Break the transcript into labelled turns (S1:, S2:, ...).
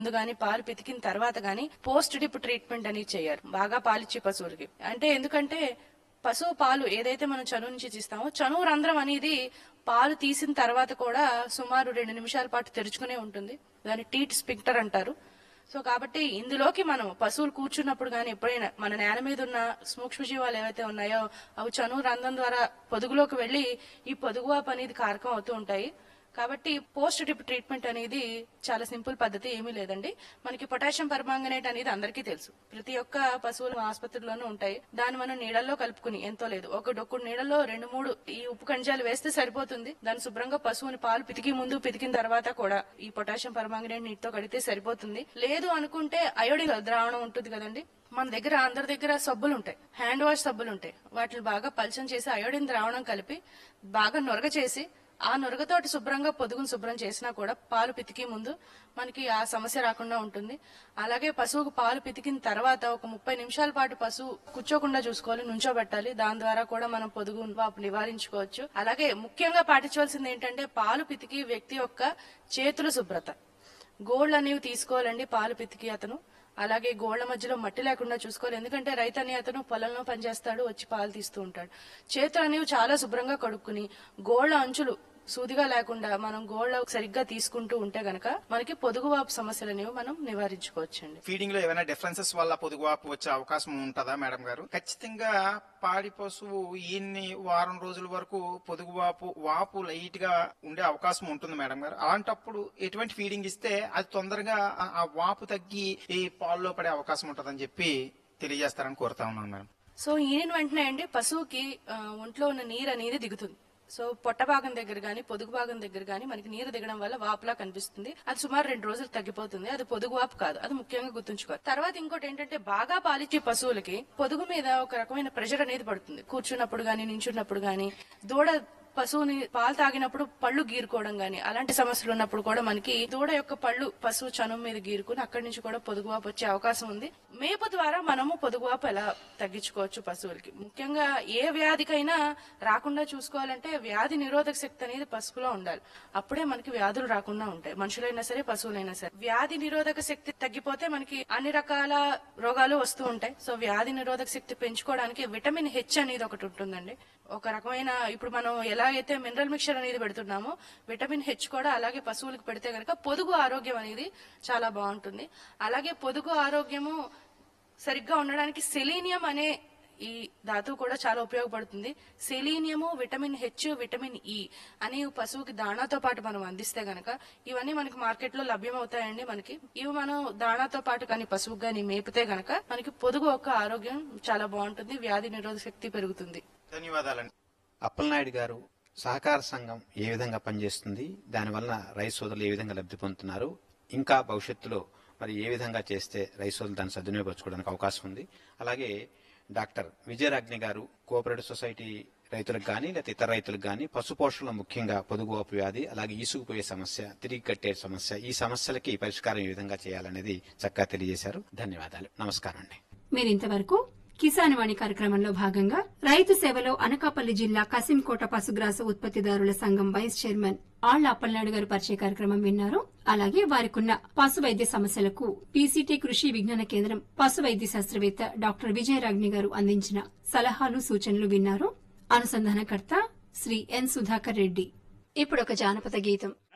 S1: ముందు గాని పాలు పితికిన తర్వాత గాని పోస్ట్ డిప్ ట్రీట్మెంట్ అనేది చేయరు బాగా పాలిచ్చే పశువులకి అంటే ఎందుకంటే పశువు పాలు ఏదైతే మనం చనువు నుంచి తీస్తామో చనువు రంధ్రం అనేది పాలు తీసిన తర్వాత కూడా సుమారు రెండు నిమిషాల పాటు తెరుచుకునే ఉంటుంది దాన్ని టీట్ స్పిక్టర్ అంటారు సో కాబట్టి ఇందులోకి మనం పశువులు కూర్చున్నప్పుడు కానీ ఎప్పుడైనా మన నేల మీద ఉన్న సూక్ష్మజీవాలు ఏవైతే ఉన్నాయో అవి చనువు రంధ్రం ద్వారా పొదుగులోకి వెళ్లి ఈ పొదుగువాపు అనేది కారకం అవుతూ ఉంటాయి కాబట్టి పోస్ట్ డిప్ ట్రీట్మెంట్ అనేది చాలా సింపుల్ పద్ధతి ఏమీ లేదండి మనకి పొటాషియం పర్మాంగనేట్ అనేది అందరికీ తెలుసు ప్రతి ఒక్క పశువుల ఆసుపత్రిలోనూ ఉంటాయి దాన్ని మనం నీళ్ళల్లో కలుపుకుని ఎంతో లేదు ఒక డొక్కుడు నీళ్ళలో రెండు మూడు ఈ ఉప్పు ఖనిజాలు వేస్తే సరిపోతుంది దాన్ని శుభ్రంగా పశువుని పాలు పితికి ముందు పితికిన తర్వాత కూడా ఈ పొటాషియం పర్మాంగనేట్ నీటితో కడిగితే సరిపోతుంది లేదు అనుకుంటే అయోడిన్ ద్రావణం ఉంటుంది కదండి మన దగ్గర అందరి దగ్గర సబ్బులు ఉంటాయి హ్యాండ్ వాష్ సబ్బులు ఉంటాయి వాటిని బాగా పలచం చేసి అయోడిన్ ద్రావణం కలిపి బాగా నొరగ చేసి ఆ నురగతోటి శుభ్రంగా పొదుగును శుభ్రం చేసినా కూడా పాలు పితికి ముందు మనకి ఆ సమస్య రాకుండా ఉంటుంది అలాగే పశువుకు పాలు పితికిన తర్వాత ఒక ముప్పై నిమిషాల పాటు పశువు కూర్చోకుండా చూసుకోవాలి నుంచోబెట్టాలి దాని ద్వారా కూడా మనం పొదుగు వాపు నివారించుకోవచ్చు అలాగే ముఖ్యంగా పాటించవలసింది ఏంటంటే పాలు పితికి వ్యక్తి యొక్క చేతుల శుభ్రత గోళ్ళు అనేవి తీసుకోవాలండి పాలు పితికి అతను అలాగే గోళ్ల మధ్యలో మట్టి లేకుండా చూసుకోవాలి ఎందుకంటే రైతు అనే అతను పొలంలో పనిచేస్తాడు వచ్చి పాలు తీస్తూ ఉంటాడు చేతులు అనేవి చాలా శుభ్రంగా కడుక్కుని గోళ్ల అంచులు సూదిగా లేకుండా మనం గోళ్ల సరిగ్గా తీసుకుంటూ ఉంటే గనక మనకి పొదుగువాపు సమస్యలు అనేవి మనం నివారించుకోవచ్చండి
S2: ఫీడింగ్ లో ఏమైనా డిఫరెన్సెస్ వల్ల పొదుగువాపు వచ్చే అవకాశం ఉంటుందా మేడం గారు ఖచ్చితంగా పాడి పశువు ఈయన్ని వారం రోజుల వరకు పొదుగువాపు వాపు లైట్ గా ఉండే అవకాశం ఉంటుంది మేడం గారు అలాంటప్పుడు ఎటువంటి ఫీడింగ్ ఇస్తే అది తొందరగా ఆ- ఆ వాపు తగ్గి ఈ పాల్లో పడే అవకాశం ఉంటుందని చెప్పి తెలియజేస్తారని కోరుతా ఉన్నాను మేడం
S1: సో ఈయన వెంటనే అండి పశువుకి ఆ, ఒంట్లో ఉన్న నీరు అనేది దిగుతుంది సో పొట్ట భాగం దగ్గర గాని పొదుగు భాగం దగ్గర గాని మనకి నీరు దిగడం వల్ల వాపులా కనిపిస్తుంది అది సుమారు రెండు రోజులు తగ్గిపోతుంది అది పొదుగు వాపు కాదు అది ముఖ్యంగా గుర్తుంచుకోవాలి తర్వాత ఇంకోటి ఏంటంటే బాగా పాలిచ్చే పశువులకి పొదుగు మీద ఒక రకమైన ప్రెషర్ అనేది పడుతుంది కూర్చున్నప్పుడు గాని నించున్నప్పుడు గాని దూడ పశువుని పాలు తాగినప్పుడు పళ్ళు గీరుకోవడం గాని అలాంటి సమస్యలు ఉన్నప్పుడు కూడా మనకి దూడ యొక్క పళ్ళు పశువు చనువు మీద గీరుకుని అక్కడి నుంచి కూడా పొదుగువాపు వచ్చే అవకాశం ఉంది మేపు ద్వారా మనము పొదుగువాపు ఎలా తగ్గించుకోవచ్చు పశువులకి ముఖ్యంగా ఏ వ్యాధికైనా రాకుండా చూసుకోవాలంటే వ్యాధి నిరోధక శక్తి అనేది పశువులో ఉండాలి అప్పుడే మనకి వ్యాధులు రాకుండా ఉంటాయి మనుషులైనా సరే పశువులైనా సరే వ్యాధి నిరోధక శక్తి తగ్గిపోతే మనకి అన్ని రకాల రోగాలు వస్తూ ఉంటాయి సో వ్యాధి నిరోధక శక్తి పెంచుకోవడానికి విటమిన్ హెచ్ అనేది ఒకటి ఉంటుందండి ఒక రకమైన ఇప్పుడు మనం ఎలా అయితే మినరల్ మిక్చర్ అనేది పెడుతున్నామో విటమిన్ హెచ్ కూడా అలాగే పశువులకు పెడితే గనక పొదుగు ఆరోగ్యం అనేది చాలా బాగుంటుంది అలాగే పొదుగు ఆరోగ్యము సరిగ్గా ఉండడానికి సెలీనియం అనే ఈ ధాతువు కూడా చాలా ఉపయోగపడుతుంది selenium vitamin H vitamin E అని పశువుకి దాణాతో పాటు మనం అందిస్తే గనక ఇవన్నీ మనకి మార్కెట్ లో లభ్యమవుతాయండి మనకి ఇవి మనం దాణాతో పాటు కానీ పశువుకి కానీ మేపితే గనక మనకి పొదుగు యొక్క ఆరోగ్యం చాలా బాగుంటుంది వ్యాధి నిరోధక శక్తి పెరుగుతుంది
S2: ధన్యవాదాలండి
S3: అప్పలనాయుడు గారు సహకార సంఘం ఏ విధంగా పనిచేస్తుంది దానివల్ల రైతు సోదరులు ఏ విధంగా లబ్ధి పొందుతున్నారు ఇంకా భవిష్యత్తులో మరి ఏ విధంగా చేస్తే రైతు సోదరులు దాన్ని సద్వినియోగపరచుకోవడానికి అవకాశం ఉంది అలాగే డాక్టర్ విజయరాజ్ఞి గారు కోఆపరేటివ్ సొసైటీ రైతులకు కానీ లేకపోతే ఇతర రైతులకు కానీ పశుపోషణలో ముఖ్యంగా పొదుగువాపు వ్యాధి అలాగే ఈసుకుపోయే సమస్య తిరిగి కట్టే సమస్య ఈ సమస్యలకి పరిష్కారం ఏ విధంగా చేయాలనేది చక్కగా తెలియజేశారు ధన్యవాదాలు నమస్కారం అండి
S4: మీరింతవరకు కిసాన్ వాణి కార్యక్రమంలో భాగంగా రైతు సేవలో అనకాపల్లి జిల్లా కసింకోట పశుగ్రాస ఉత్పత్తిదారుల సంఘం వైస్ చైర్మన్ ఆళ్ల అప్పలనాయుడు గారు పరిచయ కార్యక్రమం విన్నారు అలాగే వారికున్న పశు వైద్య సమస్యలకు పీసీటీ కృషి విజ్ఞాన కేంద్రం పశు వైద్య శాస్త్రవేత్త డాక్టర్ విజయరాగ్ని గారు అందించిన సలహాలు సూచనలు విన్నారు అనుసంధానకర్త శ్రీ ఎన్ సుధాకర్ రెడ్డి ఇప్పుడు ఒక జానపద గీతం